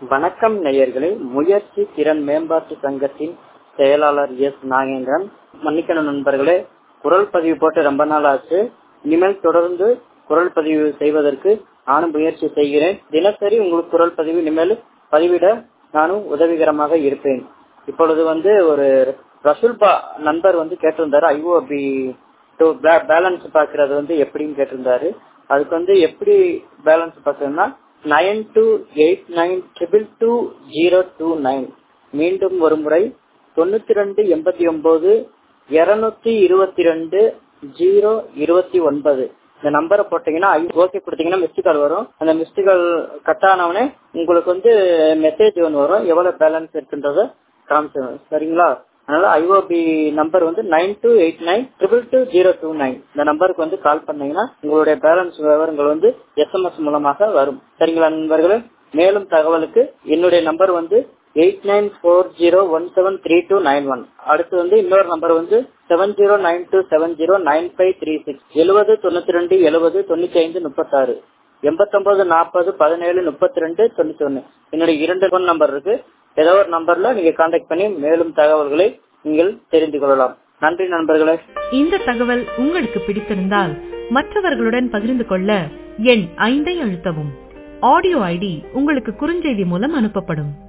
வணக்கம் நேயர்களே முயற்சி திறன் மேம்பாட்டு சங்கத்தின் செயலாளர் எஸ் நாகேந்திரன் மன்னிக்கணும் நண்பர்களே குரல் பதிவு போட்டு ரொம்ப நாள் ஆச்சு இனிமேல் தொடர்ந்து குரல் பதிவு செய்வதற்கு நானும் முயற்சி செய்கிறேன் தினசரி உங்களுக்கு குரல் பதிவு இனிமேல் பதிவிட நானும் உதவிகரமாக இருப்பேன் இப்பொழுது வந்து ஒரு ரசூல்பா நண்பர் வந்து கேட்டிருந்தாரு ஐஓபி பேலன்ஸ் பாக்குறது வந்து எப்படின்னு கேட்டிருந்தாரு அதுக்கு வந்து எப்படி பேலன்ஸ் பாக்குறதுன்னா nine two eight nine triple two zero two nine மீண்டும் ஒரு முறை தொண்ணூத்தி ரெண்டு எண்பத்தி ஒன்பது இருநூத்தி இருபத்தி ரெண்டு ஜீரோ இருபத்தி ஒன்பது இந்த நம்பரை போட்டீங்கன்னா ஓகே கொடுத்தீங்கன்னா மிஸ்டு கால் வரும் அந்த மிஸ்டு கால் கட் ஆனவனே உங்களுக்கு வந்து மெசேஜ் ஒன்று வரும் எவ்வளவு பேலன்ஸ் இருக்குன்றத காமிச்சிடும் சரிங்களா அதனால ஐஓபி நம்பர் வந்து nine two eight nine triple two zero two nine இந்த நம்பருக்கு வந்து கால் பண்ணீங்கன்னா உங்களுடைய பேலன்ஸ் விவரங்கள் வந்து எஸ்எம்எஸ் மூலமாக வரும் சரிங்களா நண்பர்களே மேலும் தகவலுக்கு என்னுடைய நம்பர் வந்து eight nine four zero one seven three two nine one அடுத்து வந்து இன்னொரு நம்பர் வந்து seven zero nine two seven zero nine five three six எழுபது தொண்ணூத்தி ரெண்டு எழுபது தொண்ணூத்தி ஐந்து முப்பத்தாறு எண்பத்தொன்பது நாற்பது பதினேழு முப்பத்தி ரெண்டு தொண்ணூத்தி ஒன்னு என்னுடைய இரண்டு ஃபோன் நம்பர் இருக்கு ஏதோ ஒரு நம்பர்ல நீங்க கான்டாக்ட் பண்ணி மேலும் தகவல்களை நீங்கள் தெரிந்து கொள்ளலாம் நன்றி நண்பர்களே இந்த தகவல் உங்களுக்கு பிடித்திருந்தால் மற்றவர்களுடன் பகிர்ந்து கொள்ள எண் ஐந்தை அழுத்தவும் ஆடியோ ஐடி உங்களுக்கு குறுஞ்செய்தி மூலம் அனுப்பப்படும்